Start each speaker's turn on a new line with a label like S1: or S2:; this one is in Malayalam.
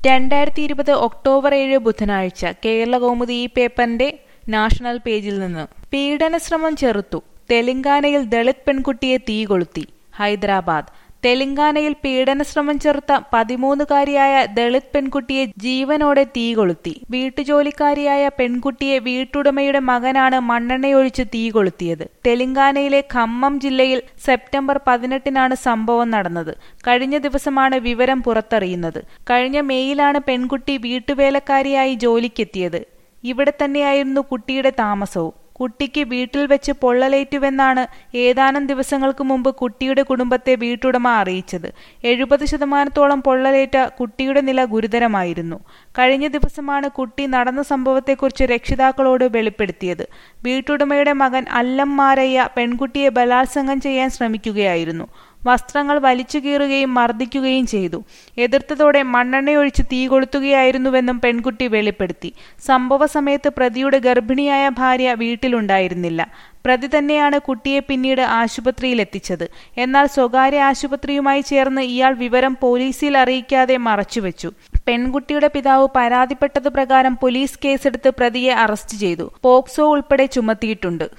S1: രണ്ടായിരത്തി ഇരുപത് ഒക്ടോബർ ഏഴ് ബുധനാഴ്ച കേരളകൗമുദി ഈ പേപ്പറിന്റെ നാഷണൽ പേജിൽ നിന്ന് പീഡനശ്രമം ചെറുത്തു തെലങ്കാനയിൽ ദളിത് പെൺകുട്ടിയെ തീ കൊളുത്തി ഹൈദരാബാദ് തെലങ്കാനയിൽ പീഡനശ്രമം ചെറുത്ത പതിമൂന്നുകാരിയായ ദളിത് പെൺകുട്ടിയെ ജീവനോടെ തീ കൊളുത്തി വീട്ടുജോലിക്കാരിയായ പെൺകുട്ടിയെ വീട്ടുടമയുടെ മകനാണ് മണ്ണെണ്ണയൊഴിച്ച് തീ കൊളുത്തിയത് തെലങ്കാനയിലെ ഖമ്മം ജില്ലയിൽ സെപ്റ്റംബർ പതിനെട്ടിനാണ് സംഭവം നടന്നത് കഴിഞ്ഞ ദിവസമാണ് വിവരം പുറത്തറിയുന്നത് കഴിഞ്ഞ മെയ്യിലാണ് പെൺകുട്ടി വീട്ടുവേലക്കാരിയായി ജോലിക്കെത്തിയത് ഇവിടെ തന്നെയായിരുന്നു കുട്ടിയുടെ താമസവും കുട്ടിക്ക് വീട്ടിൽ വെച്ച് പൊള്ളലേറ്റുവെന്നാണ് ഏതാനും ദിവസങ്ങൾക്ക് മുമ്പ് കുട്ടിയുടെ കുടുംബത്തെ വീട്ടുടമ അറിയിച്ചത് എഴുപത് ശതമാനത്തോളം പൊള്ളലേറ്റ കുട്ടിയുടെ നില ഗുരുതരമായിരുന്നു കഴിഞ്ഞ ദിവസമാണ് കുട്ടി നടന്ന സംഭവത്തെക്കുറിച്ച് രക്ഷിതാക്കളോട് വെളിപ്പെടുത്തിയത് വീട്ടുടമയുടെ മകൻ അല്ലം മാരയ്യ പെൺകുട്ടിയെ ബലാത്സംഗം ചെയ്യാൻ ശ്രമിക്കുകയായിരുന്നു വസ്ത്രങ്ങൾ വലിച്ചു കീറുകയും മർദ്ദിക്കുകയും ചെയ്തു എതിർത്തതോടെ മണ്ണെണ്ണയൊഴിച്ച് തീ കൊളുത്തുകയായിരുന്നുവെന്നും പെൺകുട്ടി വെളിപ്പെടുത്തി സംഭവ സമയത്ത് പ്രതിയുടെ ഗർഭിണിയായ ഭാര്യ വീട്ടിലുണ്ടായിരുന്നില്ല പ്രതി തന്നെയാണ് കുട്ടിയെ പിന്നീട് ആശുപത്രിയിൽ എത്തിച്ചത് എന്നാൽ സ്വകാര്യ ആശുപത്രിയുമായി ചേർന്ന് ഇയാൾ വിവരം പോലീസിൽ അറിയിക്കാതെ മറച്ചുവെച്ചു പെൺകുട്ടിയുടെ പിതാവ് പരാതിപ്പെട്ടത് പ്രകാരം പോലീസ് കേസെടുത്ത് പ്രതിയെ അറസ്റ്റ് ചെയ്തു പോക്സോ ഉൾപ്പെടെ ചുമത്തിയിട്ടുണ്ട്